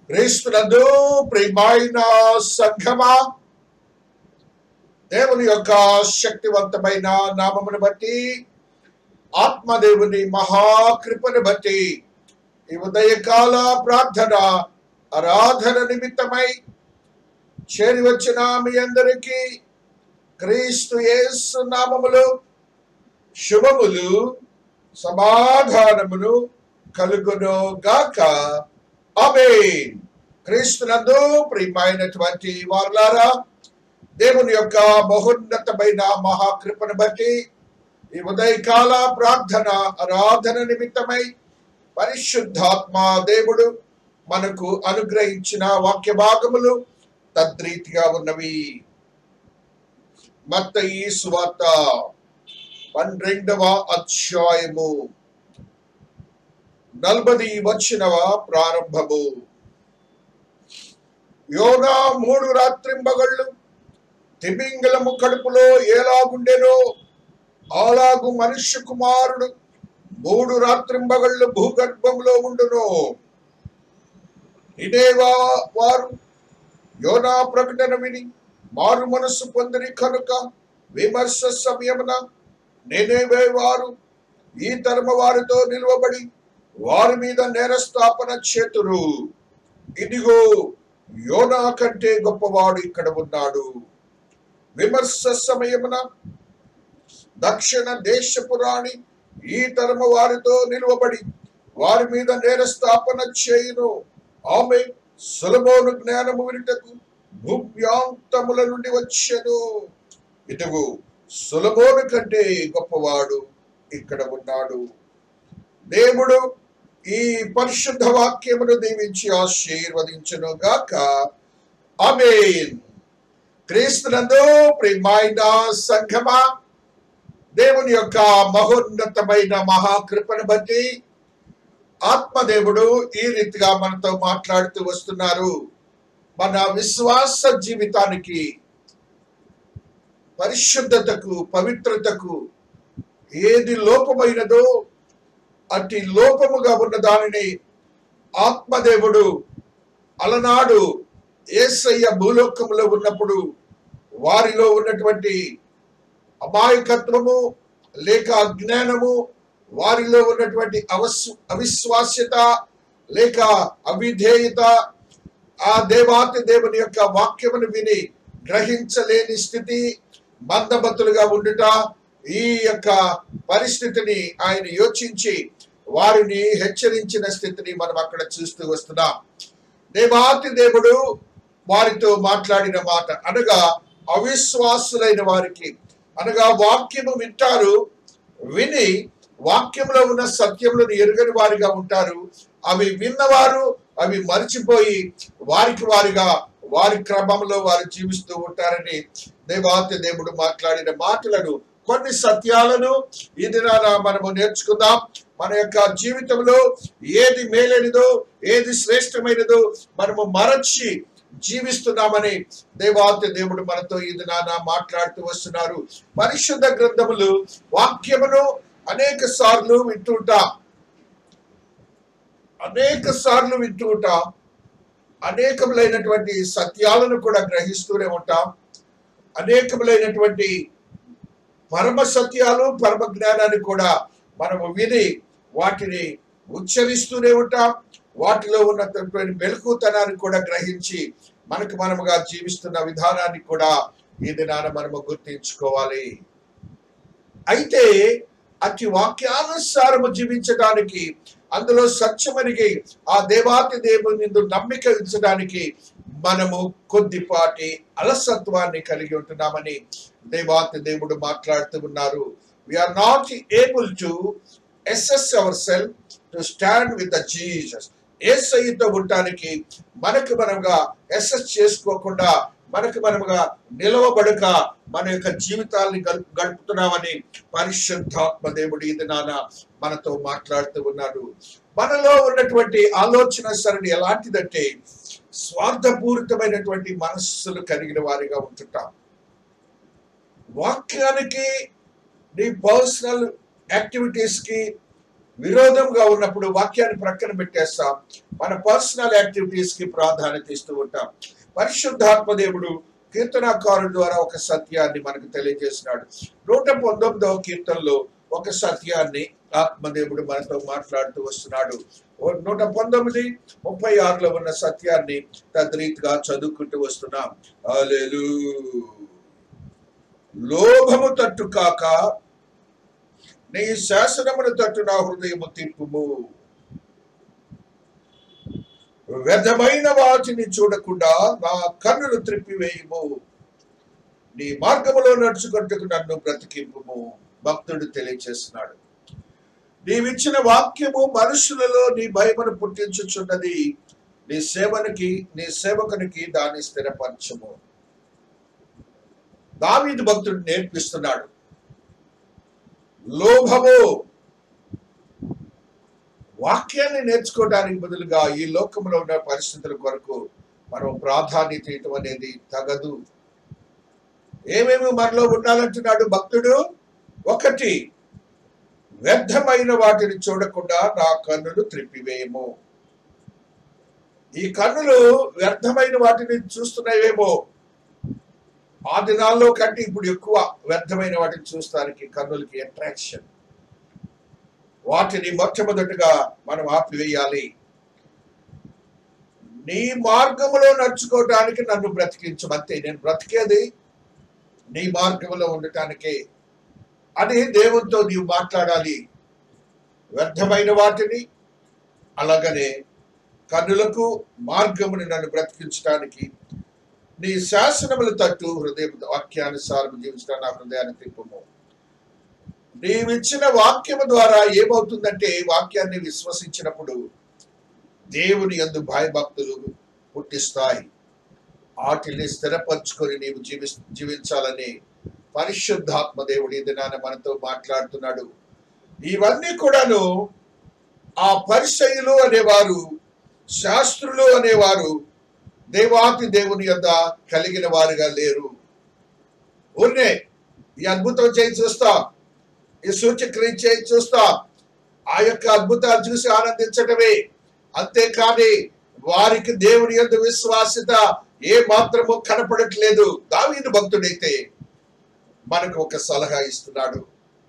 క్రీస్తునందు ప్రియమైన సంఘమా దేవుని యొక్క శక్తివంతమైన నామమును బట్టి ఆత్మదేవుని మహాకృపను బట్టి ఈ ఉదయకాల ప్రార్థన ఆరాధన నిమిత్తమై చేరి వచ్చిన మీ అందరికీ క్రీస్తు యేసు నామములు శుభములు సమాధానమును కలుగును గాక ఆమేన్ క్రీస్తునందు ప్రియమైనటువంటి వారులారా దేవుని యొక్క మహోన్నతమైన మహాకృపను బట్టి ఈ ఉదయకాల ప్రార్థన ఆరాధన నిమిత్తమై పరిశుద్ధాత్మ దేవుడు మనకు అనుగ్రహించిన వాక్య భాగములు తద్రీతిగా ఉన్నవి మత్తయి సువార్త పన్నెండవ అధ్యాయము నలభై వచ్చినవ ప్రారంభము యోగా మూడు రాత్రింబగళ్ళు తిమింగలము కడుపులో ఎలాగుండెనో అలాగు మనుష్య కుమారుడు మూడు రాత్రింబగళ్ళు భూగర్భంలో ఉండును ఇదేవా వారు యోనా ప్రకటన విని మారు మనస్సు పొందిరి కనుక విమర్శ సమయమున నేనేవే వారు ఈ తరమ వారితో నిలువబడి వారి మీద నేరస్థాపన చేతురు ఇదిగో యోనా కంటే గొప్పవాడు ఇక్కడ ఉన్నాడు విమర్శ సమయమున దక్షిణ దేశపురాణి ఈ తరమ వారితో నిలువబడి వారి మీద నేరస్థాపన చేయును ఆమె సులభోను జ్ఞానము వినుటకు భూవ్యాంతముల నుండి వచ్చెను ఇటుగు సులభోను కంటే గొప్పవాడు ఇక్కడ ఉన్నాడు దేవుడు ఈ పరిశుద్ధ వాక్యమును దీవించి ఆశీర్వదించును గాక ఆమేన్ క్రీస్తునందు ప్రియమైన సంఘమా దేవుని యొక్క మహోన్నతమైన మహాకృపను బట్టి ఆత్మదేవుడు ఈ రీతిగా మనతో మాట్లాడుతూ వస్తున్నారు మన విశ్వాస జీవితానికి పరిశుద్ధతకు పవిత్రతకు ఏది లోపమైనదో అట్టి లోపముగా ఉన్న దానిని ఆత్మదేవుడు అలనాడు ఏసయ్య భూలోకములో ఉన్నప్పుడు వారిలో ఉన్నటువంటి అమాయకత్వము లేక అజ్ఞానము వారిలో ఉన్నటువంటి అవస్ అవిశ్వాస్యత లేక అవిధేయత ఆ దేవాతి దేవుని యొక్క వాక్యమును విని గ్రహించలేని స్థితి మందబత్తులుగా ఉండుట ఈ యొక్క పరిస్థితిని ఆయన యోచించి వారిని హెచ్చరించిన స్థితిని మనం అక్కడ చూస్తూ వస్తున్నాం దేవాతి దేవుడు వారితో మాట్లాడిన మాట అనగా అవిశ్వాసులైన వారికి అనగా వాక్యము వింటారు విని వాక్యంలో ఉన్న సత్యములను ఎరుగని వారిగా ఉంటారు అవి విన్నవారు అవి మరిచిపోయి వారికి వారిగా వారి క్రమంలో వారు జీవిస్తూ ఉంటారని దేవాతి దేవుడు మాట్లాడిన మాటలను కొన్ని సత్యాలను ఈ దినాన మనము నేర్చుకుందాం మన యొక్క జీవితంలో ఏది మేలైనదో ఏది శ్రేష్టమైనదో మనము మరచి జీవిస్తున్నామని దేవాతి దేవుడు మనతో ఈ దినాన మాట్లాడుతూ వస్తున్నారు పరిశుద్ధ గ్రంథములు వాక్యమును అనేక సార్లు వింటుంటాం అనేక సార్లు వింటూ ఉంటాం అనేకములైనటువంటి సత్యాలను కూడా గ్రహిస్తూనే ఉంటాం అనేకములైనటువంటి పరమ సత్యాలు పరమ జ్ఞానాన్ని కూడా మనము విని వాటిని ఉచ్చరిస్తూనే ఉంటాం వాటిలో ఉన్నటువంటి మెలకుతనాన్ని కూడా గ్రహించి మనకు మనముగా జీవిస్తున్న విధానాన్ని కూడా ఈ దినాన మనము గుర్తించుకోవాలి అయితే అతి వాక్యానుసారము జీవించడానికి అందులో సత్యమనిగి ఆ దేవాతి దేవుని యందు నమ్మిక ఉంచడానికి మనము కొద్దిపాటి అలసత్వాన్ని కలిగి ఉంటున్నామని దేవాతి దేవుడు మాట్లాడుతూ ఉన్నారు వీఆర్ నాట్ ఏబుల్ టు ఎస్ఎస్ our self to stand with the Jesus ఏసైతో ఉండటానికి మనకు మనముగా ఎస్ఎస్ చేసుకోకుండా మనకు మనముగా నిలవబడక మన యొక్క జీవితాల్ని గల్- గడుపుతున్నామని పరిశుద్ధాత్మ దేవుడు ఇది నాన్న మనతో మాట్లాడుతూ ఉన్నాడు మనలో ఉన్నటువంటి ఆలోచన సరణి ఎలాంటిదంటే స్వార్థపూరితమైనటువంటి మనస్సులు కలిగిన వారిగా ఉంటుంటాం వాక్యానికి నీ పర్సనల్ యాక్టివిటీస్ కి విరోధంగా ఉన్నప్పుడు వాక్యాన్ని ప్రక్కన పెట్టేస్తాం మన పర్సనల్ యాక్టివిటీస్ కి ప్రాధాన్యత ఇస్తూ ఉంటాం పరిశుద్ధాత్మ దేవుడు కీర్తనాకారుడు ద్వారా ఒక సత్యాన్ని మనకు తెలియజేసినాడు నూట పంతొమ్మిదవ కీర్తనలో ఒక సత్యాన్ని ఆత్మదేవుడు మనతో మాట్లాడుతూ వస్తున్నాడు ఓ నూట పంతొమ్మిది ముప్పై ఆరులో ఉన్న సత్యాన్ని తద్రీతిగా చదువుకుంటూ వస్తున్నాం హల్లెలూ లోభము తట్టు కాక నీ శాసనమును తట్టు నా హృదయము తిప్పుము వ్యర్థమైన వాటిని చూడకుండా నా కన్నులు త్రిప్పివేయము నీ మార్గములో నడుచుకుంటూ నన్ను బ్రతికింపుము భక్తుడు తెలియచేస్తున్నాడు నీవిచ్చిన వాక్యము మనుషులలో నీ భయమును పుట్టించుచున్నది నీ సేవనికి నీ సేవకునికి దాన్ని స్థిరపరచము దావీదు భక్తుడు నేర్పిస్తున్నాడు లోభము వాక్యాన్ని నేర్చుకోవడానికి బదులుగా ఈ లోకంలో ఉన్న పరిస్థితుల కొరకు మనం ప్రాధాన్యత ఇవ్వటం అనేది తగదు ఏమేమి మనలో ఉండాలంటున్నాడు భక్తుడు ఒకటి వ్యర్థమైన వాటిని చూడకుండా నా కన్నులు త్రిప్పివేయము ఈ కన్నులు వ్యర్థమైన వాటిని చూస్తున్నాయేమో ఆ దినాల్లో కంటే ఇప్పుడు ఎక్కువ వ్యర్థమైన వాటిని చూస్తానికి కన్నులకి అట్రాక్షన్ వాటిని మొట్టమొదటిగా మనం ఆపివేయాలి నీ మార్గములో నడుచుకోవటానికి నన్ను బ్రతికించమంతే నేను బ్రతికేది నీ మార్గంలో ఉండటానికే అని దేవునితో నీవు మాట్లాడాలి వ్యర్థమైన వాటిని అలాగనే కన్నులకు మార్గముని నన్ను బ్రతికించడానికి నీ శాసనముల తట్టు హృదయం వాక్యానుసారం జీవించడానికి నా హృదయాన్ని తిప్పుము నీవిచ్చిన వాక్యము ద్వారా ఏమవుతుందంటే వాక్యాన్ని విశ్వసించినప్పుడు దేవుని యందు భయభక్తులు పుట్టిస్తాయి వాటిని స్థిరపరచుకొని నీవు జీవి జీవించాలని పరిశుద్ధాత్మ దేవుడు ఈ దినాన మనతో మాట్లాడుతున్నాడు ఇవన్నీ కూడాను ఆ పరిచయులు అనేవారు శాస్త్రులు అనేవారు దేవాతి దేవుని యొద్ద కలిగిన వారుగా లేరు ఊరినే ఈ అద్భుతం చేయి చూస్తాం ఈ సూచక్రియ చేయి చూస్తాం ఆ యొక్క అద్భుతాలు చూసి ఆనందించటమే అంతేకాని వారికి దేవుని యొక్క విశ్వాసత ఏ మాత్రము కనపడట్లేదు దావీదు భక్తుడైతే మనకు ఒక సలహా ఇస్తున్నాడు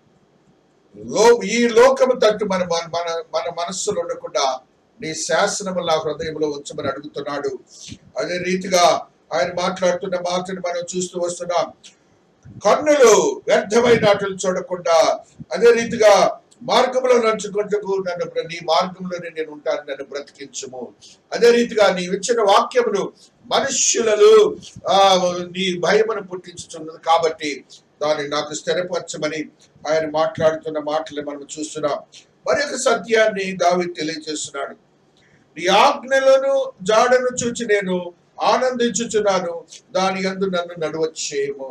లో ఈ లోకము తట్టు మన మన- మన మన మనస్సులో ఉండకుండా నీ శాసనము నా హృదయంలో ఉంచమని అడుగుతున్నాడు అదే రీతిగా ఆయన మాట్లాడుతున్న మాటను మనం చూస్తూ వస్తున్నాం కన్నులు వ్యర్థమైన వాటిని చూడకుండా అదే రీతిగా మార్గంలో నడుచుకుంటూ నన్ను బ్ర- నీ మార్గంలోనే నేను ఉంటాను నన్ను బ్రతికించుము అదే రీతిగా నీ ఇచ్చిన వాక్యమును మనుష్యులలో ఆ నీ భయమును పుట్టించుతున్నది కాబట్టి దాన్ని నాకు స్థిరపరచమని ఆయన మాట్లాడుతున్న మాటలు మనం చూస్తున్నాం మరి ఒక సత్యాన్ని దావి తెలియజేస్తున్నాడు నీ ఆజ్ఞలను జాడను చూచి నేను ఆనందించుచున్నాను దాని యందు నన్ను నడవచ్చేయము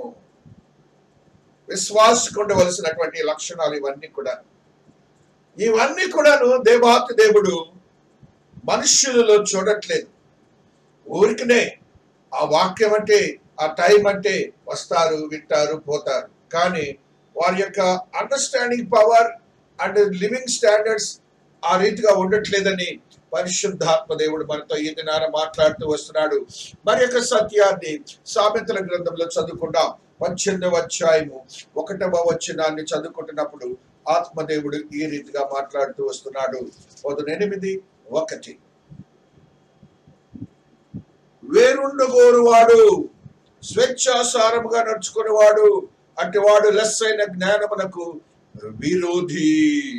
విశ్వాసకు ఉండవలసినటువంటి లక్షణాలు ఇవన్నీ కూడా ఇవన్నీ కూడాను దేవాతి దేవుడు మనుష్యులలో చూడట్లేదు ఊరికనే ఆ వాక్యం అంటే ఆ టైం అంటే వస్తారు వింటారు పోతారు కానీ వారి యొక్క understanding power and living standards ఆ రీతిగా ఉండట్లేదని పరిశుద్ధాత్మ దేవుడు మనతో ఈ దినాన మాట్లాడుతూ వస్తున్నాడు మరి యొక్క సత్యాన్ని సామెతల గ్రంథంలో చదువుకుందాం పద్దెనిమిదవ అధ్యాయము ఒకటవ వచనాన్ని చదువుకుంటున్నప్పుడు ఆత్మదేవుడు ఈ రీతిగా మాట్లాడుతూ వస్తున్నాడు పదునెనిమిది ఒకటి వేరుండగోరువాడు స్వేచ్ఛాసారముగా నడుచుకునేవాడు అటు వాడు లెస్ అయిన జ్ఞానమునకు విరోధి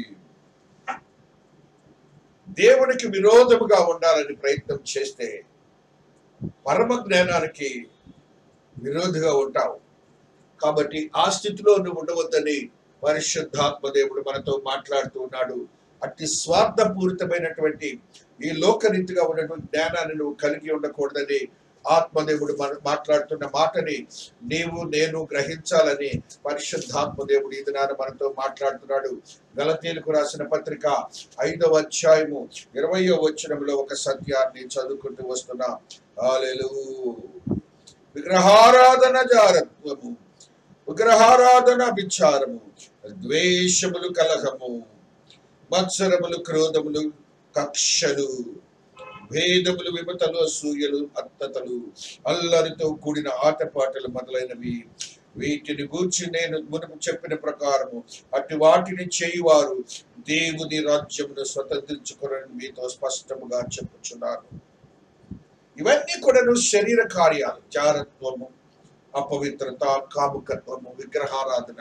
దేవునికి విరోధముగా ఉండాలని ప్రయత్నం చేస్తే పరమ జ్ఞానానికి విరోధిగా ఉంటావు కాబట్టి ఆ స్థితిలో నువ్వు ఉండవద్దని పరిశుద్ధాత్మ దేవుడు మనతో మాట్లాడుతూ ఉన్నాడు అట్టి స్వార్థపూరితమైనటువంటి ఈ లోకరీతిగా ఉన్నటువంటి జ్ఞానాన్ని నువ్వు కలిగి ఉండకూడదని ఆత్మదేవుడు మన మాట్లాడుతున్న మాటని నీవు నేను గ్రహించాలని పరిశుద్ధాత్మ దేవుడు ఈ దినాన మనతో మాట్లాడుతున్నాడు గలతీలకు రాసిన పత్రిక ఐదవ అధ్యాయము ఇరవయో వచనంలో ఒక సత్యాన్ని చదువుకుంటూ వస్తున్నా హల్లెలూ విగ్రహారాధన జారత్వము విగ్రహారాధన విచారము ద్వేషములు కలహము మత్సరములు క్రోధములు కక్షలు భేదములు విమతలు అసూయలు అత్తతలు అల్లరితో కూడిన ఆటపాటలు మొదలైనవి వీటిని గూర్చి నేను మునుపు చెప్పిన ప్రకారము అటు వాటిని చేయువారు దేవుని రాజ్యమును స్వతంత్రించుకుని మీతో స్పష్టముగా చెప్పుచున్నాను ఇవన్నీ కూడాను శరీర కార్యాలు జారత్వము అపవిత్రత కాముకత్వము విగ్రహారాధన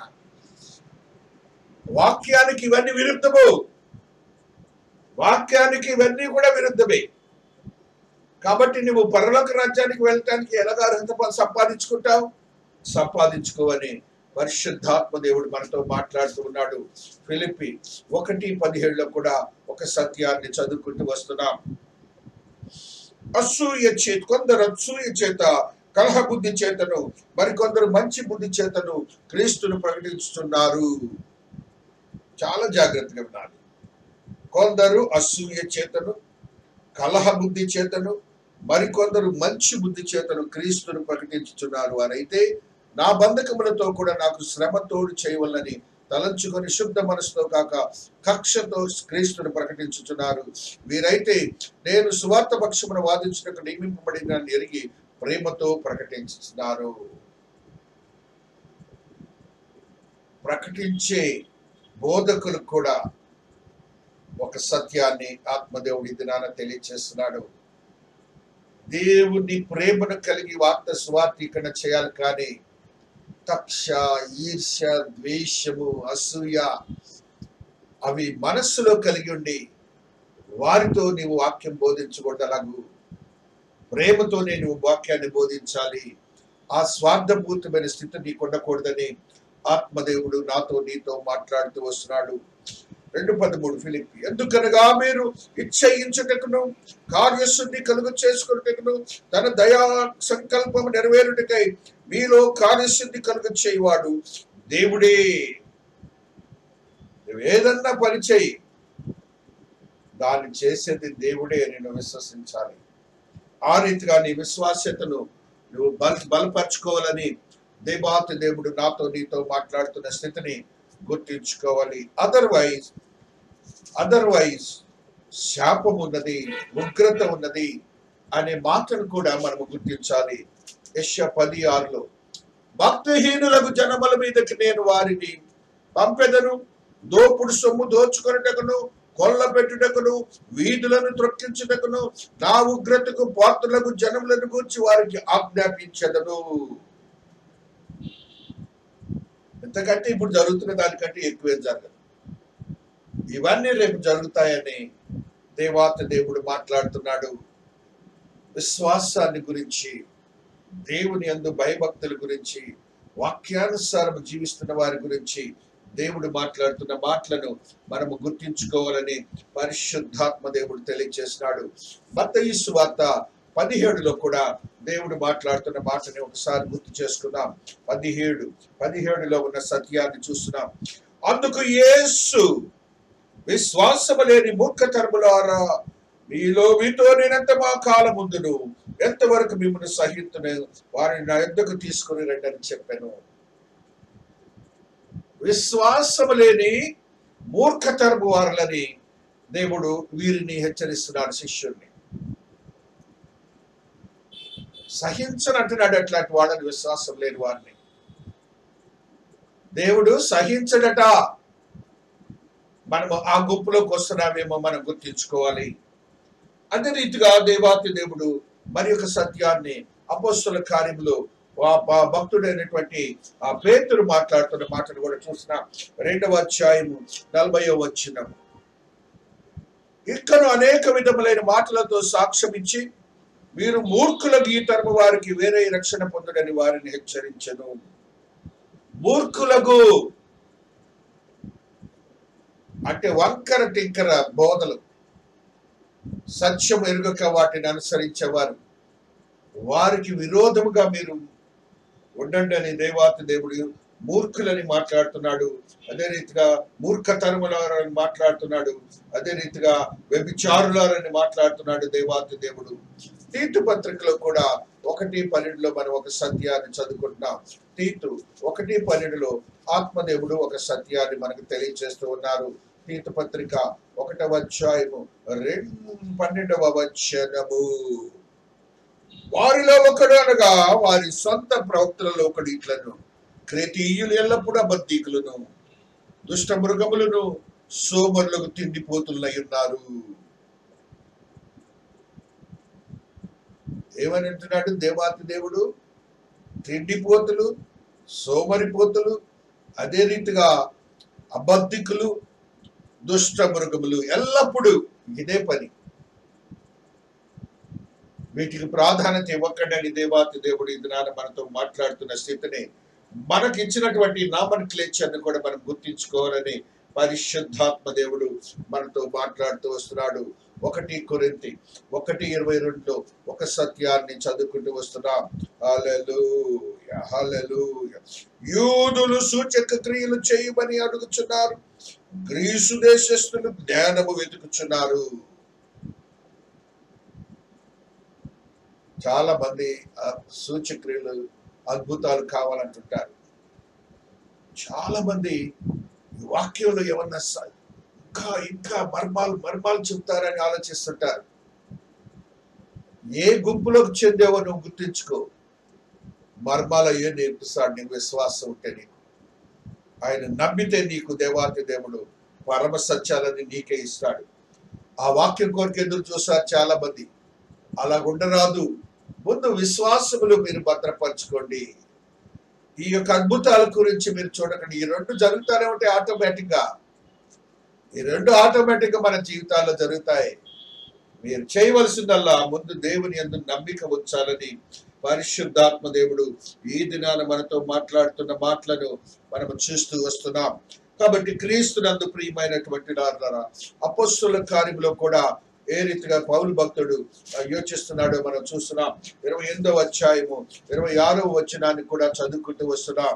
వాక్యానికి ఇవన్నీ విరుద్ధము వాక్యానికి ఇవన్నీ కూడా విరుద్ధమే కాబట్టి నువ్వు పరలోక రాజ్యానికి వెళ్ళటానికి ఎలాగ అర్హత ప- సంపాదించుకుంటావు సంపాదించుకోవని పరిశుద్ధాత్మ దేవుడు మనతో మాట్లాడుతూ ఉన్నాడు ఫిలిప్పి ఒకటి పదిహేడులో కూడా ఒక సత్యాన్ని చదువుకుంటూ వస్తున్నాం అసూయ చేత కొందరు అసూయ చేత కలహ బుద్ధి చేతను మరికొందరు మంచి బుద్ధి చేతను క్రీస్తును ప్రకటిస్తున్నారు చాలా జాగ్రత్తగా ఉండాలి కొందరు అసూయ చేతను కలహ బుద్ధి చేతను మరికొందరు మంచి బుద్ధి చేతను క్రీస్తును ప్రకటించుచున్నారు అని అయితే నా బంధకములతో కూడా నాకు శ్రమ తోడు చేయవలని తలంచుకొని శుద్ధ మనసుతో కాక కక్షతో క్రీస్తును ప్రకటించుచున్నారు వీరైతే నేను సువార్త పక్షమును వాదించినకు నియమింపబడిన ఎరిగి ప్రేమతో ప్రకటించుతున్నారు ప్రకటించే బోధకులు కూడా ఒక సత్యాన్ని ఆత్మదేవుడి దినాన తెలియచేస్తున్నాడు దేవుని ప్రేమను కలిగి వార్త స్వార్థీకరణ చేయాలి కానీ కక్ష ఈర్ష్య ద్వేషము అసూయ అవి మనస్సులో కలిగి ఉండి వారితో నీవు వాక్యం బోధించకూడదలాగు ప్రేమతోనే నువ్వు వాక్యాన్ని బోధించాలి ఆ స్వార్థభూతమైన స్థితి నీకు ఉండకూడదని ఆత్మదేవుడు నాతో నీతో మాట్లాడుతూ వస్తున్నాడు రెండు పదమూడు ఫిలిప్పి ఎందుకనగా మీరు ఇచ్చయించుటకును కార్యశుద్ధి కలుగు చేసుకున్నటకును తన దయా సంకల్పం నెరవేరుటకై మీలో కార్యశుద్ధి కలుగు చేయవాడు దేవుడే నువ్వు ఏదన్నా పని చేయి దాన్ని చేసేది దేవుడే అని నువ్వు విశ్వసించాలి ఆ రీతిగా నీ విశ్వాస్యతను నువ్వు బల బలపరచుకోవాలని దేవాతి దేవుడు నాతో నీతో మాట్లాడుతున్న స్థితిని గుర్తించుకోవాలి అదర్వైజ్ అదర్వైజ్ శాపం ఉన్నది ఉగ్రత ఉన్నది అనే మాటను కూడా మనము గుర్తించాలి యశ్య పది ఆరులో భక్తిహీనులకు జనముల మీదకి నేను వారిని పంపెదను దోపుడు సొమ్ము దోచుకొనుటకును కొల్ల పెట్టుటకును వీధులను త్రొక్కించుటకును నా ఉగ్రతకు పాత్రులకు జనములను గూర్చి వారికి ఆజ్ఞాపించదను ఎంతకంటే ఇప్పుడు జరుగుతున్న దానికంటే ఎక్కువేం జరగదు ఇవన్నీ రేపు జరుగుతాయని దేవాత దేవుడు మాట్లాడుతున్నాడు విశ్వాసాన్ని గురించి దేవుని యందు భయభక్తుల గురించి వాక్యానుసారం జీవిస్తున్న వారి గురించి దేవుడు మాట్లాడుతున్న మాటలను మనము గుర్తించుకోవాలని పరిశుద్ధాత్మ దేవుడు తెలియజేసినాడు మత్తయి వార్త పదిహేడులో కూడా దేవుడు మాట్లాడుతున్న మాటని ఒకసారి గుర్తు చేసుకుందాం పదిహేడు పదిహేడులో ఉన్న సత్యాన్ని చూస్తున్నాం అందుకు యేసు విశ్వాసము లేని మూర్ఖతరములారా మీలో మీతో నేనెంత మా కాలం ముందును ఎంతవరకు మిమ్మల్ని సహితును వారిని నా ఎద్దకు తీసుకుని రండి అని చెప్పాను విశ్వాసము లేని మూర్ఖతరము వారులని దేవుడు వీరిని హెచ్చరిస్తున్నాడు శిష్యుణ్ణి సహించనంటున్నాడు అట్లాంటి వాళ్ళని విశ్వాసం లేని వారిని దేవుడు సహించడట మనము ఆ గుంపులోకి వస్తున్నామేమో మనం గుర్తించుకోవాలి అదే రీతిగా దేవాతి దేవుడు మరి ఒక సత్యాన్ని అపోస్తుల కార్యములో ఆ భ- భక్తుడైనటువంటి ఆ పేతురు మాట్లాడుతున్న మాటను కూడా చూసిన రెండవ అధ్యాయము నలభైవ వచ్చిన ఇక్కను అనేక విధములైన మాటలతో సాక్ష్యం ఇచ్చి మీరు మూర్ఖులకు ఈ తరము వారికి వేరే రక్షణ పొందడని వారిని హెచ్చరించను మూర్ఖులకు అంటే వంకర టింకర బోధలు సత్యం ఎరుగక వాటిని అనుసరించేవారు వారికి విరోధముగా మీరు ఉండండి అని దేవాతి దేవుడు మూర్ఖులని మాట్లాడుతున్నాడు అదే రీతిగా మూర్ఖతరములని మాట్లాడుతున్నాడు అదే రీతిగా వ్యభిచారులారని మాట్లాడుతున్నాడు దేవాతి దేవుడు తీతు పత్రికలో కూడా ఒకటి పన్నెండులో మనం ఒక సత్యాన్ని చదువుకుంటున్నాం తీతు ఒకటి పన్నెండులో ఆత్మదేవుడు ఒక సత్యాన్ని మనకు తెలియజేస్తూ ఉన్నారు తీత పత్రిక ఒకటవ అధ్యాయము రెండు పన్నెండవ వచనము వారిలో ఒకడు అనగా వారి సొంత ప్రవక్తలలో ఒకడు ఇట్లను క్రేతీయులు ఎల్లప్పుడూ అబద్ధీకులను దుష్ట మృగములను సోమరులకు తిండిపోతులై ఉన్నారు ఏమని అంటున్నాడు దేవాతి దేవుడు తిండిపోతులు సోమరిపోతులు అదే రీతిగా అబద్ధికులు దుష్ట మృగములు ఎల్లప్పుడూ ఇదే పని వీటికి ప్రాధాన్యత ఇవ్వకండి దేవాతి దేవుడు ఇది నాన్న మనతో మాట్లాడుతున్న స్థితిని మనకి ఇచ్చినటువంటి నామన్ క్లేచర్ని కూడా మనం గుర్తించుకోవాలని పరిశుద్ధాత్మ దేవుడు మనతో మాట్లాడుతూ వస్తున్నాడు ఒకటి కొరింతి ఒకటి ఇరవై రెండులో ఒక సత్యాన్ని చదువుకుంటూ వస్తున్నాం హల్లెలూయ, హల్లెలూయ. యూదులు సూచక క్రియలు చేయమని అడుగుచున్నారు గ్రీసు దేశస్థులు జ్ఞానము వెతుకుచున్నారు చాలా మంది ఆ సూచక్రియలు అద్భుతాలు కావాలంటుంటారు చాలా మంది ఈ వాక్యంలో ఏమన్నా స- ఇంకా ఇంకా మర్మాలు మర్మాలు చెప్తారని ఆలోచిస్తుంటారు ఏ గుంపులోకి చెందేవో నువ్వు గుర్తించుకో మర్మాలు అయ్యే నేర్పిస్తాడు నీకు విశ్వాసం ఉంటే నీకు ఆయన నమ్మితే నీకు దేవాతి దేవుడు పరమ సత్యాలని నీకే ఇస్తాడు ఆ వాక్యం కొరకు ఎదురు చూస్తారు చాలా మంది అలా ఉండరాదు ముందు విశ్వాసములు మీరు భద్రపరచుకోండి ఈ యొక్క అద్భుతాల గురించి మీరు చూడకండి ఈ రెండు జరుగుతానే ఉంటాయి ఆటోమేటిక్ గా ఈ రెండు ఆటోమేటిక్ గా మన జీవితాల్లో జరుగుతాయి మీరు చేయవలసిందల్లా ముందు దేవుని యందు నమ్మిక ఉంచాలని పరిశుద్ధాత్మ దేవుడు ఈ దినాన మనతో మాట్లాడుతున్న మాటలను మనము చూస్తూ వస్తున్నాం కాబట్టి క్రీస్తునందు ప్రియమైనటువంటి వారులారా, అపొస్తలుల కార్యములో కూడా ఏ రీతిగా పౌలు భక్తుడు ఆ, యోచిస్తున్నాడో మనం చూస్తున్నాం ఇరవై ఎనిమిదవ అధ్యాయము ఇరవై ఆరవ వచనాన్ని కూడా చదువుకుంటూ వస్తున్నాం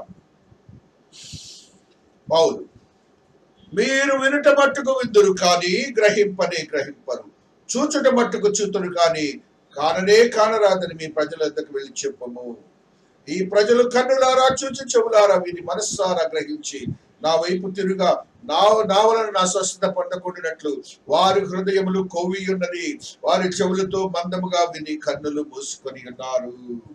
పౌలు మీరు వినుట మట్టుకు విద్దురు కానీ గ్రహింపనే గ్రహింపరు చూచుట మట్టుకు చూతురు కానీ కాననే కానరాదని మీ ప్రజల వద్దకు వెళ్ళి చెప్పము ఈ ప్రజలు కన్నులారా చూచి చెవులారా వీరి మనస్సారా గ్రహించి నా వైపు తిరుగా నా నా వలన నా స్వస్థత పొందకుండినట్లు వారి హృదయములు కొవ్వి ఉన్నది వారి చెవులతో మందముగా విని కన్నులు మూసుకొని ఉన్నారు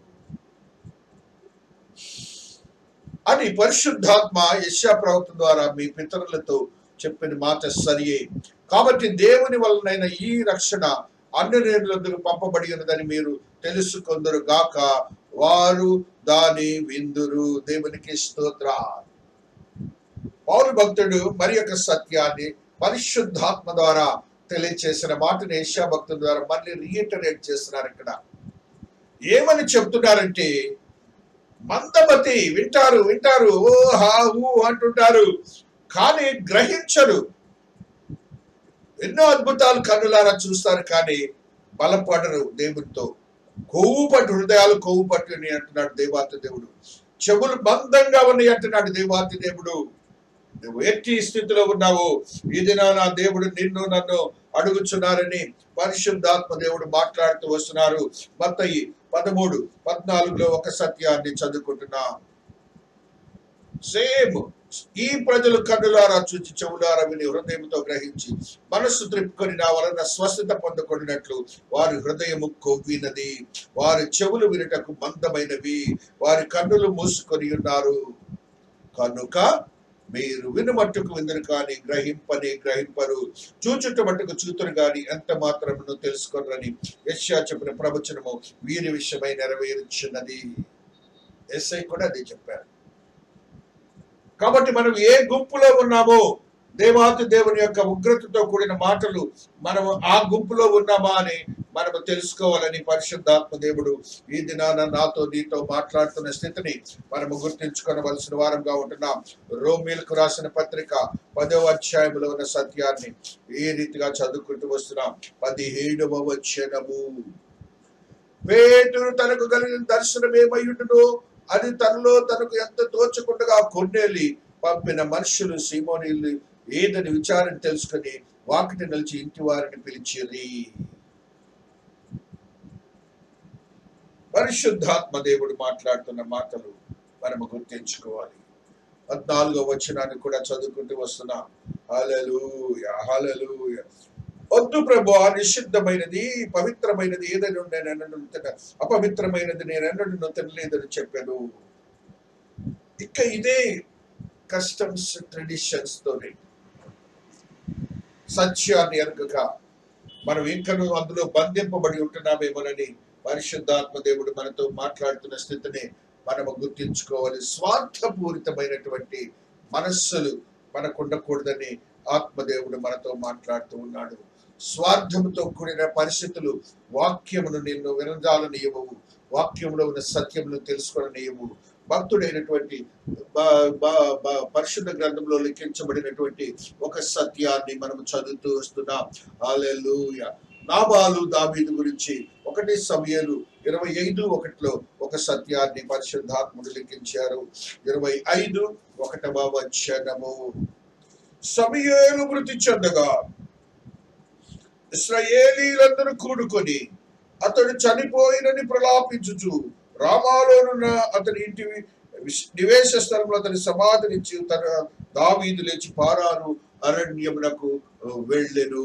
అని పరిశుద్ధాత్మ యశా ప్రవక్త ద్వారా మీ పితరులతో చెప్పిన మాట సరియే కాబట్టి దేవుని వలనైన ఈ రక్షణ అన్ని నేరులకు పంపబడి ఉన్నదని మీరు తెలుసుకొందరు గాక వారు దాని విందురు దేవునికి స్తోత్ర పౌరు భక్తుడు మరి యొక్క సత్యాన్ని పరిశుద్ధాత్మ ద్వారా తెలియచేసిన మాటని ఏషియా భక్తుల ద్వారా మళ్ళీ రీఇటరేట్ చేస్తున్నారు ఇక్కడ ఏమని చెప్తున్నారంటే మందమతి వింటారు వింటారు ఓ హా ఊ అంటుంటారు కానీ గ్రహించరు ఎన్నో అద్భుతాలు కన్నులారా చూస్తారు కానీ బలపడరు దేవునితో కొవ్వు పట్టు హృదయాలు కొవ్వు పట్టు అని అంటున్నాడు దేవాతి దేవుడు చెవులు బంధంగా ఉన్నాయి అంటున్నాడు దేవాతి దేవుడు నువ్వు ఎట్టి స్థితిలో ఉన్నావు ఈ దినాన దేవుడు నిన్ను నన్ను అడుగుచున్నారని పరిశుద్ధాత్మ దేవుడు మాట్లాడుతూ వస్తున్నారు మత్తయి పదమూడు పద్నాలుగులో ఒక సత్యాన్ని చదువుకుంటున్నాం సేమ్ ఈ ప్రజలు కన్నులారా చూచి చెవులారా విని హృదయంతో గ్రహించి మనస్సు త్రిప్పుకొని నా వలన స్వస్థత పొందకొనినట్లు వారి హృదయము కొవ్వినది వారి చెవులు వినుటకు మందమైనవి వారి కన్నులు మూసుకొని ఉన్నారు కనుక మీరు వినుమట్టుకు విందురు కానీ గ్రహింపని గ్రహింపరు చూచుట మట్టుకు చూతురు గాని ఎంత మాత్రమును తెలుసుకొనరని యశ్యా చెప్పిన ప్రవచనము వీరి విషయమై నెరవేర్చున్నది ఎస్ఐ కూడా అదే చెప్పారు కాబట్టి మనం ఏ గుంపులో ఉన్నామో దేవాతి దేవుని యొక్క ఉగ్రతతో కూడిన మాటలు మనము ఆ గుంపులో ఉన్నామా అని మనము తెలుసుకోవాలని పరిశుద్ధాత్మ దేవుడు ఈ దినాన నాతో నీతో మాట్లాడుతున్న స్థితిని మనము గుర్తించుకోవలసిన వారంగా ఉంటున్నాం రోమిలకు రాసిన పత్రిక పదవ అధ్యాయంలో ఉన్న సత్యాన్ని ఏ రీతిగా చదువుకుంటూ వస్తున్నాం పదిహేడవ వచనము పేతురు తనకు కలిగిన దర్శనం ఏమయ్యుండునో అది తనలో తనకు ఎంత తోచకుండా కొన్నేలి పంపిన మనుషులు సీమోనీలు ఏదని విచారణ తెలుసుకుని వాకిటి నిలిచి ఇంటి వారిని పిలిచిరి పరిశుద్ధాత్మ దేవుడు మాట్లాడుతున్న మాటలు మనము గుర్తించుకోవాలి పద్నాలుగో వచనాన్ని కూడా చదువుకుంటూ వస్తున్నాం హల్లెలూయ హల్లెలూయ వద్దు ప్రభు నిషిద్ధమైనది పవిత్రమైనది ఏదైనా నేను ఎన్నడూ తిన అపవిత్రమైనది నేను ఎన్నడూ తినలేదని చెప్పాను ఇక ఇదే కస్టమ్స్ ట్రెడిషన్స్ తోనే సత్యాన్ని ఎరగక మనం ఇంకనూ అందులో బంధింపబడి ఉంటున్నామేమోనని పరిశుద్ధాత్మ దేవుడు మనతో మాట్లాడుతున్న స్థితిని మనము గుర్తించుకోవాలి స్వార్థపూరితమైనటువంటి మనస్సులు మనకు ఉండకూడదని ఆత్మదేవుడు మనతో మాట్లాడుతూ ఉన్నాడు స్వార్థముతో కూడిన పరిస్థితులు వాక్యమును నిన్ను వినజాలనీయవు వాక్యంలో ఉన్న సత్యమును తెలుసుకోనీయవు భక్తుడైనటువంటి బ- బ- బ- పరిశుద్ధ గ్రంథంలో లిఖించబడినటువంటి ఒక సత్యాన్ని మనం చదువుతూ వస్తున్నాం హల్లెలూయ నాబాలు దావీదు గురించి ఒకటి సమయాలు ఇరవై ఐదు ఒకటిలో ఒక సత్యాన్ని పరిశుద్ధాత్ముడు లిఖించారు ఇరవై ఐదు ఒకటవ వచనము సమయేలు మృతి చెందగా ఇస్రాయేలీలందరూ కూడుకొని అతడు చనిపోయినని ప్రలాపించుచు రామాలోనున్న అతని ఇంటి విశ్- నివేశ స్థలంలో అతని సమాధినిచ్చి తన దావీదు లేచి పారాను అరణ్యమునకు వెళ్ళెను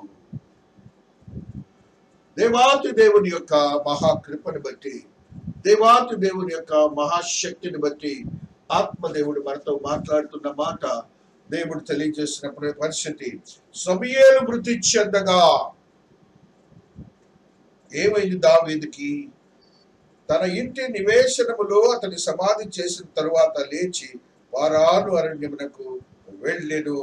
దేవాతి దేవుని యొక్క మహాకృపను బట్టి దేవాతి దేవుని యొక్క మహాశక్తిని బట్టి ఆత్మదేవుడు మనతో మాట్లాడుతున్న మాట దేవుడు తెలియజేసిన ప్ర- పరిస్థితి సమయేలు మృతి చెందగా ఏమైంది దావీదుకి తన ఇంటి నివేశనములో అతని సమాధి చేసిన తరువాత లేచి వారాను అరణ్యమునకు వెళ్ళెను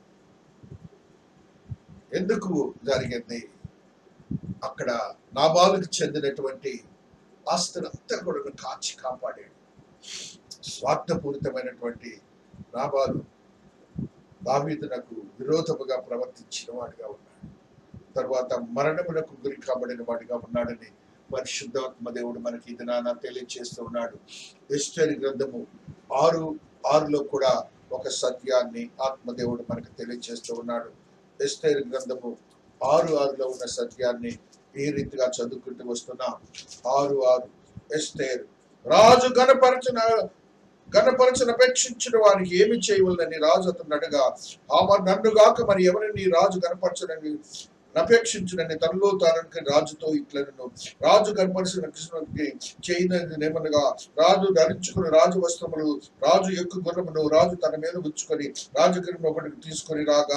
ఎందుకు జరిగింది అక్కడ నాబాలుకు చెందినటువంటి ఆస్తులంతా కూడా కాచి కాపాడాడు స్వార్థపూరితమైనటువంటి నాబాలు దావీదునకు విరోధముగా ప్రవర్తించిన వాడిగా ఉన్నాడు తర్వాత మరణమునకు గురి కాబడిన వాడిగా ఉన్నాడని పరిశుద్ధాత్మ దేవుడు మనకి ఇది నాన్న తెలియజేస్తూ ఉన్నాడు ఎస్టరి గ్రంథము ఆరు ఆరులో కూడా ఒక సత్యాన్ని ఆత్మదేవుడు మనకు తెలియజేస్తూ ఉన్నాడు ఎస్టేర్ గ్రంథము ఆరు ఆరులో ఉన్న సత్యాన్ని ఈ రీతిగా చదువుకుంటూ వస్తున్నాం ఆరు ఆరు ఎస్టేర్ రాజు గణపరచిన గణపరచన అపేక్షించిన వారికి ఏమి చేయవలనని రాజు అతను అడగా ఆమె నన్ను గాక మరి ఎవరిని రాజు గణపరచనని అపేక్షించునని తనలో తానకి రాజుతో ఇట్లను రాజు కనపరిచిన కృష్ణునికి చేయనగా రాజు ధరించుకుని రాజు వస్త్రములు రాజు ఎక్కు గుర్రమును రాజు తన మీద ఉంచుకొని రాజగిరిని ఒకటికి తీసుకొని రాగా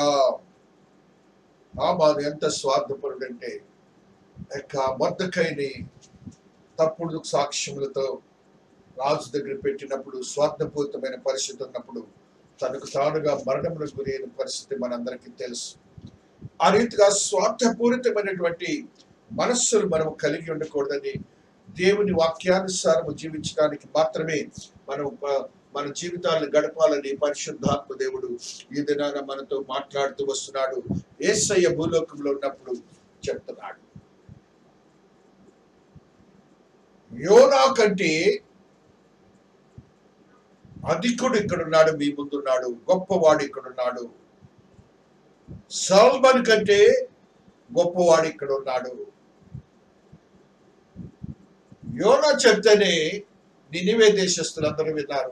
ఆమాను ఎంత స్వార్థపరుడంటే యొక్క మొద్దకైని తప్పుడు సాక్ష్యములతో రాజు దగ్గర పెట్టినప్పుడు స్వార్థపూరితమైన పరిస్థితి ఉన్నప్పుడు తనకు తానుగా మరణములకు గురైన పరిస్థితి మనందరికీ తెలుసు ఆ రీతిగా స్వార్థపూరితమైనటువంటి మనస్సులు మనం కలిగి ఉండకూడదని దేవుని వాక్యానుసారం జీవించడానికి మాత్రమే మనం ప- మన జీవితాలను గడపాలని పరిశుద్ధాత్మ దేవుడు ఈ దినాన మనతో మాట్లాడుతూ వస్తున్నాడు ఏసయ్య భూలోకంలో ఉన్నప్పుడు చెప్తున్నాడు యోనా కంటే అధికుడు ఇక్కడున్నాడు మీ ముందున్నాడు గొప్పవాడు ఇక్కడున్నాడు సాల్మన్ కంటే గొప్పవాడు ఇక్కడ ఉన్నాడు యోనా చెప్తేనే నినివే దేశస్తులందరూ విన్నారు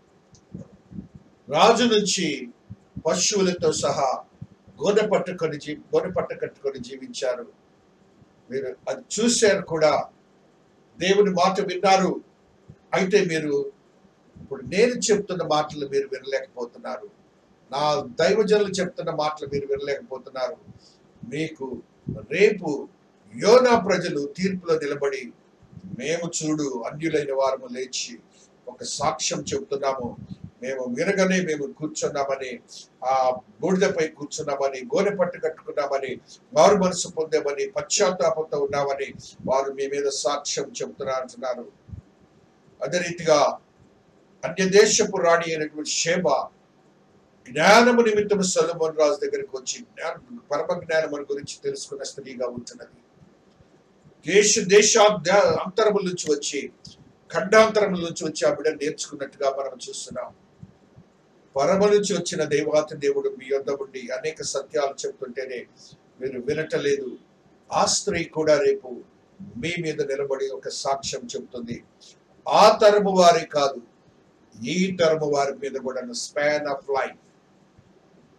రాజు నుంచి పశువులతో సహా గోనె పట్టుకొని జీ గోనె పట్ట కట్టుకొని జీవించారు మీరు అది చూశారు కూడా దేవుని మాట విన్నారు అయితే మీరు ఇప్పుడు నేను చెప్తున్న మాటలు మీరు వినలేకపోతున్నారు నా దైవజనులు చెప్తున్న మాటలు మీరు వినలేకపోతున్నారు మీకు రేపు యోనా ప్రజలు తీర్పులో నిలబడి మేము చూడు అన్యులైన వారము లేచి ఒక సాక్ష్యం చెబుతున్నాము మేము వినగానే మేము కూర్చున్నామని ఆ బూడిదపై కూర్చున్నామని గోనె పట్టు కట్టుకున్నామని మారు మనసు పొందామని పశ్చాత్తాపంతో ఉన్నామని వారు మీ మీద సాక్ష్యం చెబుతున్నారు అంటున్నారు అదే రీతిగా అన్య దేశపు రాణి అయినటువంటి శేబ జ్ఞానము నిమిత్తం సొలొమోన్ రాజు దగ్గరికి వచ్చి జ్ఞాన పరమ జ్ఞానమును గురించి తెలుసుకున్న స్త్రీగా ఉంటున్నది దేశ దేశ అంతరముల నుంచి వచ్చి ఖండాంతరముల నుంచి వచ్చి ఆ బిడ్డ నేర్చుకున్నట్టుగా మనం చూస్తున్నాం పరమ నుంచి వచ్చిన దేవాతి దేవుడు మీ యొద్ద ఉండి అనేక సత్యాలు చెప్తుంటేనే మీరు వినటలేదు ఆ స్త్రీ కూడా రేపు మీ మీద నిలబడి ఒక సాక్ష్యం చెప్తుంది ఆ తరము వారి కాదు ఈ తరము వారి మీద కూడా span of life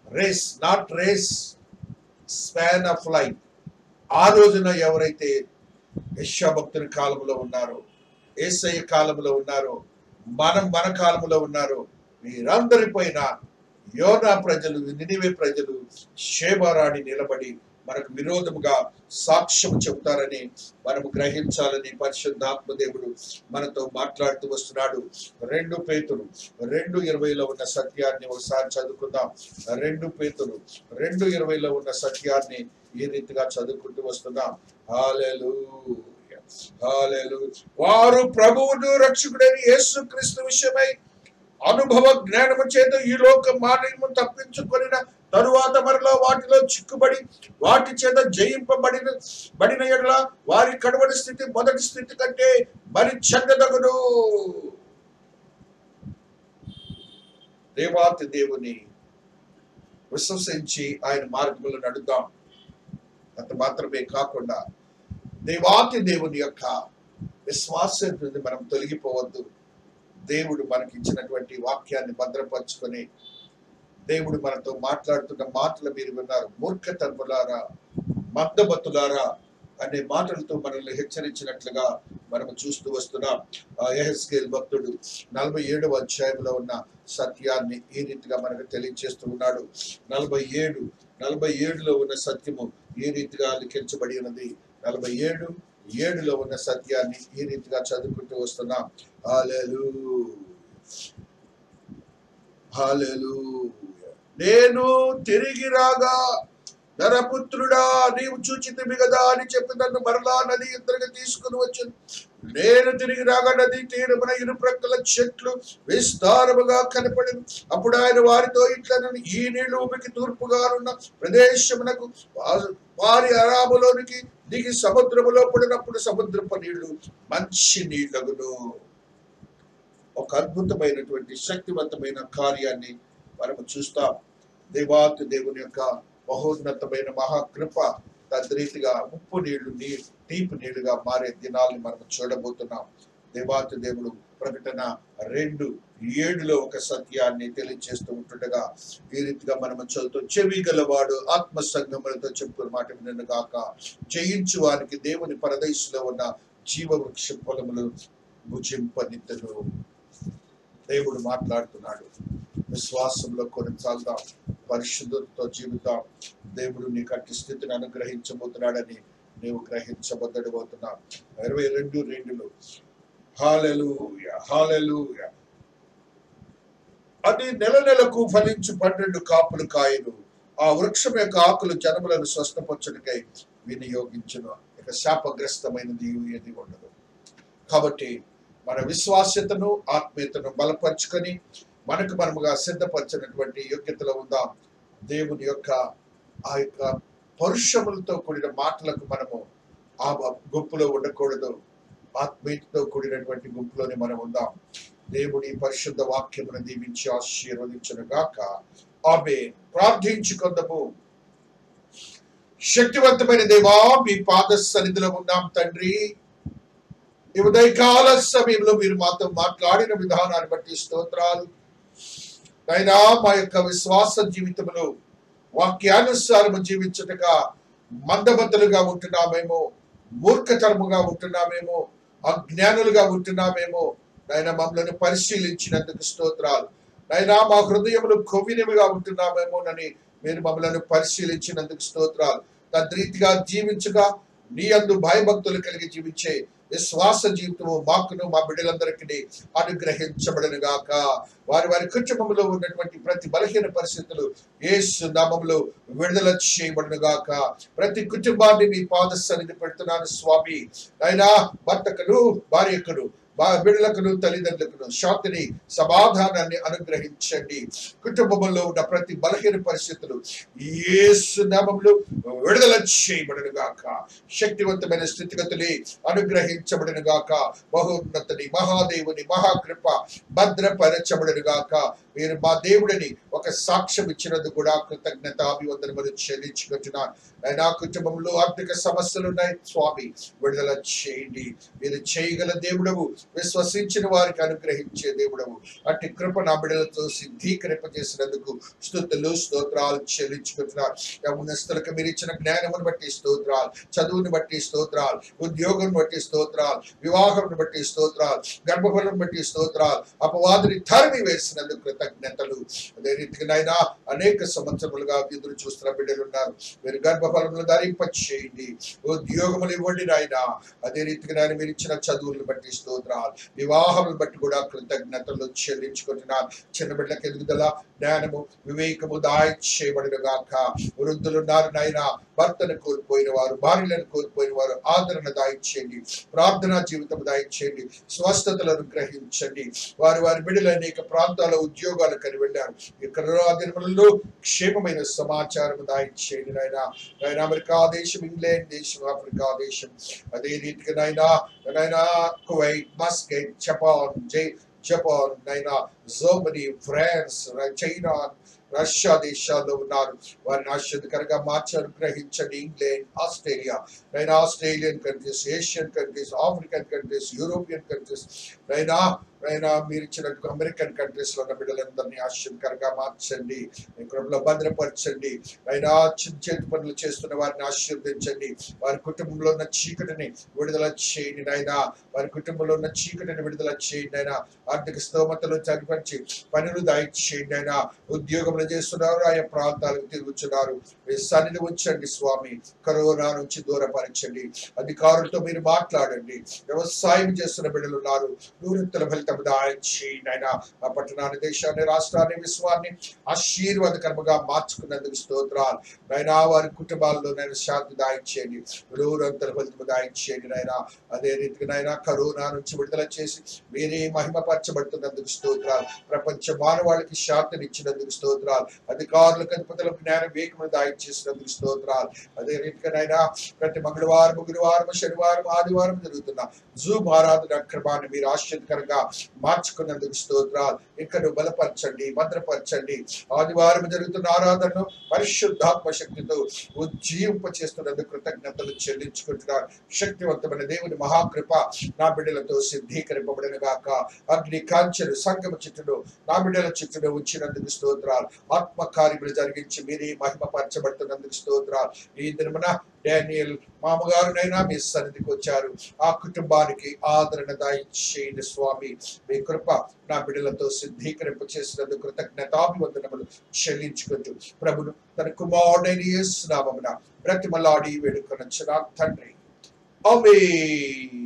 race not race span of life ఆ రోజున ఎవరైతే యశ్యా భక్తుని కాలంలో ఉన్నారో ఏసయ్య కాలంలో ఉన్నారో మనం మన కాలంలో ఉన్నారో వీరందరి పైన యోనా ప్రజలు నినివే ప్రజలు షేబారాణి నిలబడి మనకు విరోధముగా సాక్ష్యం చెబుతారని మనము గ్రహించాలని పరిశుద్ధాత్మ దేవుడు మనతో మాట్లాడుతూ వస్తున్నాడు రెండు పేతులు రెండు ఇరవైలో ఉన్న సత్యాన్ని ఒకసారి చదువుకుందాం రెండు పేతులు రెండు ఇరవైలో ఉన్న సత్యాన్ని ఈ రీతిగా చదువుకుంటూ వస్తున్నాం హాలెలు హాలెలు వారు ప్రభువును రక్షకుడైన యేసు క్రీస్తు విషయమై అనుభవ జ్ఞానము చేత ఈ లోక మానవము తప్పించుకొనిన తరువాత మరలా వాటిలో చిక్కుబడి వాటి చేత జయింపబడిన బడిన ఎడల వారి కడవడి స్థితి మొదటి స్థితి కంటే మరి చెడ్డదగును దేవాతి దేవుని విశ్వసించి ఆయన మార్గములు నడుద్దాం అంత మాత్రమే కాకుండా దేవాతి దేవుని యొక్క విశ్వాసం నుండి మనం తొలగిపోవద్దు దేవుడు మనకి ఇచ్చినటువంటి వాక్యాన్ని భద్రపరుచుకొని దేవుడు మనతో మాట్లాడుతున్న మాటలు మీరు విన్నారు మూర్ఖతర్ములారా మందబతులారా అనే మాటలతో మనల్ని హెచ్చరించినట్లుగా మనము చూస్తూ వస్తున్నాం ఆ ఎహెస్కేల్ భక్తుడు నలభై ఏడవ అధ్యాయంలో ఉన్న సత్యాన్ని ఈ రీతిగా మనకు తెలియజేస్తూ ఉన్నాడు నలభై ఏడు నలభై ఏడులో ఉన్న సత్యము ఈ రీతిగా లిఖించబడి ఉన్నది నలభై ఏడు ఏడులో ఉన్న సత్యాన్ని ఈ రీతిగా చదువుకుంటూ వస్తున్నాం హాలెలు హాలెలు నేను తిరిగి రాగా నరపుత్రుడా నీవు చూచితివి కదా అని చెప్పి నన్ను మరలా నది ఇద్దరికి తీసుకుని వచ్చాను నేను తిరిగి రాగా నది తీరమున ఇరు ప్రక్కల చెట్లు విస్తారముగా కనపడింది అప్పుడు ఆయన వారితో ఇట్లా ఈ నీళ్లు ఉమికి తూర్పుగానున్న ప్రదేశమునకు వా- వారి అరాములోనికి దిగి సముద్రములో పడినప్పుడు సముద్రపు నీళ్లు మంచి నీళ్లగును ఒక అద్భుతమైనటువంటి శక్తివంతమైన కార్యాన్ని మనము చూస్తాం దేవాతి దేవుని యొక్క మహోన్నతమైన మహాకృప తద్రీతిగా ఉప్పు నీళ్లు నీ తీపి నీళ్లుగా మారే దినాల్ని మనం చూడబోతున్నాం దేవాతి దేవుడు ప్రకటన రెండు ఏడులో ఒక సత్యాన్ని తెలియజేస్తూ ఉంటుండగా ఈ రీతిగా మనము చదువుతూ చెవి గలవాడు ఆత్మ సంగములతో చెప్పుకున్న మాట వినను గాక జయించు వారికి దేవుని పరదేశంలో ఉన్న జీవవృక్ష పొలములు భుజింపనిద్దను దేవుడు మాట్లాడుతున్నాడు విశ్వాసంలో కొనసాగుదాం పరిశుద్ధతో జీవితాం దేవుడు నీకు అట్టి స్థితిని అనుగ్రహించబోతున్నాడని నీవు గ్రహించబోతున్నావు ఇరవై రెండు రెండులో హాలెలు హాలెలు అది నెల నెలకు ఫలించు పన్నెండు కాపులు కాయను ఆ వృక్షం యొక్క ఆకులు జనములను స్వస్థపరచుడికై వినియోగించును ఇక శాపగ్రస్తమైనది ఏది ఉండదు కాబట్టి మన విశ్వాస్యతను ఆత్మీయతను బలపరుచుకొని మనకు మనముగా సిద్ధపరచినటువంటి యోగ్యతలో ఉందాం దేవుని యొక్క ఆ యొక్క పరుషములతో కూడిన మాటలకు మనము ఆ గుంపులో ఉండకూడదు ఆత్మీయతతో కూడినటువంటి గుంపులోనే మనం ఉందాం దేవుడి పరిశుద్ధ వాక్యమును దీవించి ఆశీర్వదించను గాక ఆమె ప్రార్థించుకుందాము శక్తివంతమైన దేవా మీ పాద సన్నిధిలో ఉన్నాం తండ్రి ఈ ఉదయకాల సమయంలో మీరు మాతో మాట్లాడిన విధానాన్ని బట్టి స్తోత్రాలు అయినా మా యొక్క విశ్వాస జీవితంలో వాక్యానుసారము జీవించుటగా మందబద్దలుగా ఉంటున్నామేమో మూర్ఖతరముగా ఉంటున్నామేమో అజ్ఞానులుగా ఉంటున్నామేమో నాయన మమ్మల్ని పరిశీలించినందుకు స్తోత్రాలు నాయనా మా హృదయములు కొవ్వినవిగా ఉంటున్నామేమోనని మీరు మమ్మల్ని పరిశీలించినందుకు స్తోత్రాలు తద్రీతిగా జీవించగా నీ అందు భయభక్తులు కలిగి జీవించే విశ్వాస జీవితము మాకును మా బిడ్డలందరికీ అనుగ్రహించబడను గాక వారి వారి కుటుంబంలో ఉన్నటువంటి ప్రతి బలహీన పరిస్థితులు యేసు నామములో విడుదల చేయబడును గాక ప్రతి కుటుంబాన్ని మీ పాద సన్నిధి పెడుతున్నాను స్వామి అయినా భర్తకును భార్యకును మా బిడ్డలకును తల్లిదండ్రులకును శాంతిని సమాధానాన్ని అనుగ్రహించండి కుటుంబంలో ఉన్న ప్రతి బలహీన పరిస్థితులు యేసు నామములో విడుదల చేయబడను గాక శక్తివంతమైన స్థితిగతులే అనుగ్రహించబడను గాక మహోన్నతుని మహాదేవుని మహాకృప భద్రపరచబడను గాక మీరు మా దేవుడిని ఒక సాక్ష్యం ఇచ్చినందుకు కూడా కృతజ్ఞత అభివందనములు చెల్లించుకుంటున్నాను నా కుటుంబంలో ఆర్థిక సమస్యలు ఉన్నాయి స్వామి విడుదల చేయండి మీరు చేయగల దేవుడవు విశ్వసించిన వారికి అనుగ్రహించే దేవుడవు అట్టి కృప నా బిడ్డలతో సిద్ధీకరింప చేసినందుకు స్థుతులు స్తోత్రాలు చెల్లించుకుంటున్నారు యమునస్తులకు మీరు ఇచ్చిన జ్ఞానమును బట్టి స్తోత్రాలు చదువుని బట్టి స్తోత్రాలు ఉద్యోగం బట్టి స్తోత్రాలు వివాహం బట్టి స్తోత్రాలు గర్భఫలం బట్టి స్తోత్రాలు అపవాదిని తరిమి వేసినందుకు కృతజ్ఞతలు అదే రీతిగా నాయన అనేక సంవత్సరములుగా ఎదురు చూస్తున్న బిడ్డలు ఉన్నారు మీరు గర్భఫలములు ధరింప చేయండి ఉద్యోగములు ఇవ్వండి నాయన అదే రీతిగా నాయన మీరు ఇచ్చిన చదువులను బట్టి స్తోత్రాలు వివాహములు బట్టి కూడా కృతజ్ఞతలు చెల్లించుకుంటున్నారు చిన్న బిడ్డలకు ఎదుగుదల జ్ఞానము వివేకము దాయి చేయబడిన గాక వృద్ధులు ఉన్నారు నాయన భర్తను కోల్పోయిన వారు భార్యలను కోల్పోయిన వారు ఆదరణ దాయిచ్చేయండి ప్రార్థనా జీవితం దాయిచ్చేయండి స్వస్థతలను గ్రహించండి వారి వారి బిడ్డలు అనేక ప్రాంతాల ఉద్యోగాలు కని వెళ్ళారు ఇక్కడ దినములలో క్షేమమైన సమాచారం దాయిచ్చేయండి నాయన నాయన అమెరికా దేశం ఇంగ్లాండ్ దేశం ఆఫ్రికా దేశం అదే రీతిగా నాయన నాయన కువైట్ మస్కెట్ జపాన్ జై జపాన్ నైనా జర్మనీ ఫ్రాన్స్ చైనా రష్యా దేశాల్లో ఉన్నారు వారిని ఆశ్చర్యకరంగా మార్చి అనుగ్రహించండి ఇంగ్లాండ్ ఆస్ట్రేలియా నైనా Australian countries Asian countries African countries European countries నైనా నైనా మీరు ఇచ్చినట్టు అమెరికన్ కంట్రీస్ లో ఉన్న బిడ్డలందరినీ ఆశ్చర్యకరంగా మార్చండి మీ కృపలో భద్రపరచండి అయినా చిన్న చేతి పనులు చేస్తున్న వారిని ఆశీర్వదించండి వారి కుటుంబంలో ఉన్న చీకటిని విడుదల చేయండి నాయన వారి కుటుంబంలో ఉన్న చీకటిని విడుదల చేయండి అయినా ఆర్థిక స్తోమతలు చనిపించి పనులు దాయిచేయండి అయినా ఉద్యోగములు చేస్తున్నారు ఆయా ప్రాంతాలకు తిరుగుతున్నారు మీ సన్నిధి ఉంచండి స్వామి కరోనా నుంచి దూరపరచండి అధికారులతో మీరు మాట్లాడండి వ్యవసాయం చేస్తున్న బిడ్డలు ఉన్నారు నూరంతల ఫలితం దాయించేయండి అయినా ఆ పట్టణాన్ని దేశాన్ని రాష్ట్రాన్ని విశ్వాన్ని ఆశీర్వాదకరముగా మార్చుకున్నందుకు స్తోత్రాలు నైనా వారి కుటుంబాల్లో నేను శాంతి దాయించేయండి నూరంతల ఫలితం దాయించేయండి నాయన అదే రీతిగా నాయన కరోనా నుంచి విడుదల చేసి మీరే మహిమపరచబడుతున్నందుకు స్తోత్రాలు ప్రపంచ మానవాళికి శాంతిని ఇచ్చినందుకు స్తోత్రాలు అధికారులకు అధిపతులకు జ్ఞానం వేగమును దాయించేసినందుకు స్తోత్రాలు అదే రీతిగా నాయన ప్రతి మంగళవారం గురువారం శనివారం ఆదివారం జరుగుతున్న జూమ్ ఆరాధన క్రమాన్ని మీరు ఆశ్చర్యకరంగా మార్చుకున్నందుకు స్తోత్రాలు ఇక్కడ బలపరచండి భద్రపరచండి ఆదివారం జరుగుతున్న ఆరాధనను పరిశుద్ధాత్మ శక్తితో ఉజ్జీవింప చేస్తున్నందుకు కృతజ్ఞతలు చెల్లించుకుంటున్నారు శక్తివంతమైన దేవుని మహాకృప నా బిడ్డలతో సిద్ధీకరింపబడిన గాక అగ్ని కాంచెలు సంగమ చుట్టూ నా బిడ్డల చుట్టూ ఉంచినందుకు స్తోత్రాలు ఆత్మ కార్యములు జరిగించి మీరే మహిమపరచబడుతున్నందుకు స్తోత్రాలు ఈ దినమున డానియల్ మామగారునైనా మీ సన్నిధికి వచ్చారు ఆ కుటుంబానికి ఆదరణ దాయించేయండి స్వామి మీ కృప నా బిడ్డలతో సిద్ధీకరింప చేసినందుకు కృతజ్ఞతాభివందనములు చెల్లించుకుంటూ ప్రభును తన కుమారుడైన యేసు నామమున బ్రతిమలాడి వేడుకొనొచ్చు నా తండ్రి ఆమేన్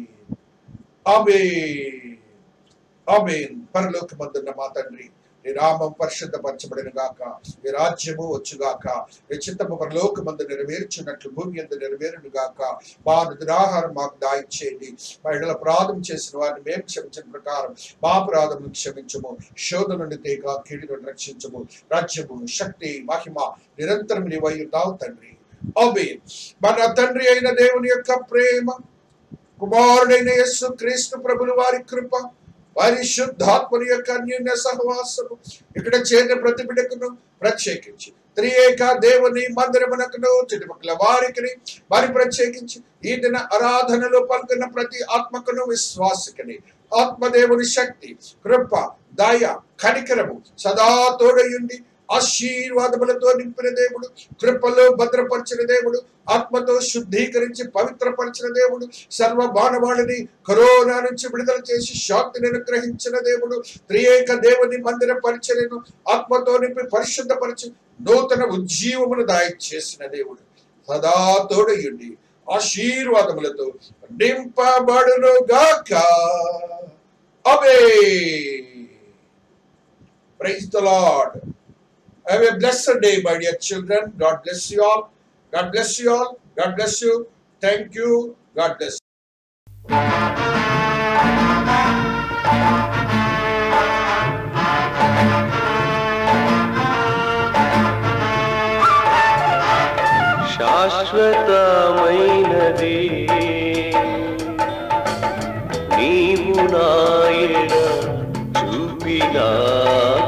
ఆమేన్ ఆమేన్ పరలోకమందున్న మా తండ్రి నీ నామం పరిశుద్ధపరచబడిన గాక నీ రాజ్యము వచ్చుగాక నీ చిత్తము పరలోకమందు నెరవేర్చున్నట్లు భూమి ఎందు నెరవేరును గాక మా నిద్రాహారం మాకు దాయిచ్చేయండి మా ఇడల అపరాధం చేసిన వారిని మేము క్షమించిన ప్రకారం మా అపరాధమును క్షమించము శోధ నుండి తేక కీడి నుండి రక్షించము రాజ్యము శక్తి మహిమ నిరంతరం నీవై ఉన్నావు తండ్రి ఆమేన్ మన తండ్రి అయిన దేవుని యొక్క ప్రేమ కుమారుడైన యేసు క్రీస్తు ప్రభులు వారి కృప వారి శుద్ధాత్మని యొక్క అన్యోన్య సహవాసము ఇక్కడ చేరిన ప్రతి బిడ్డకును ప్రత్యేకించి త్రియేక దేవుని మందిరమునకును చుట్టుపక్కల వారికి మరి ప్రత్యేకించి ఈ దిన ఆరాధనలో పాల్గొన్న ప్రతి ఆత్మకును విశ్వాసకుని ఆత్మదేవుని శక్తి కృప దయ కనికరము సదా తోడయుండి ఆశీర్వాదములతో నింపిన దేవుడు కృపలో భద్రపరిచిన దేవుడు ఆత్మతో శుద్ధీకరించి పవిత్రపరిచిన దేవుడు సర్వ బాణవాళిని కరోనా నుంచి విడుదల చేసి శాంతిని అనుగ్రహించిన దేవుడు త్రియేక దేవుని మందిర పరిచయను ఆత్మతో నింపి పరిశుద్ధపరిచి నూతన ఉజ్జీవమును దాయిచేసిన దేవుడు సదా తోడయుండి ఆశీర్వాదములతో నింపబడును గాక అవే praise the lord Have a blessed day, my dear children. God bless you all. God bless you all. God bless you. Thank you. God bless. శాశ్వతమైనది నీవు నాయన చూపిన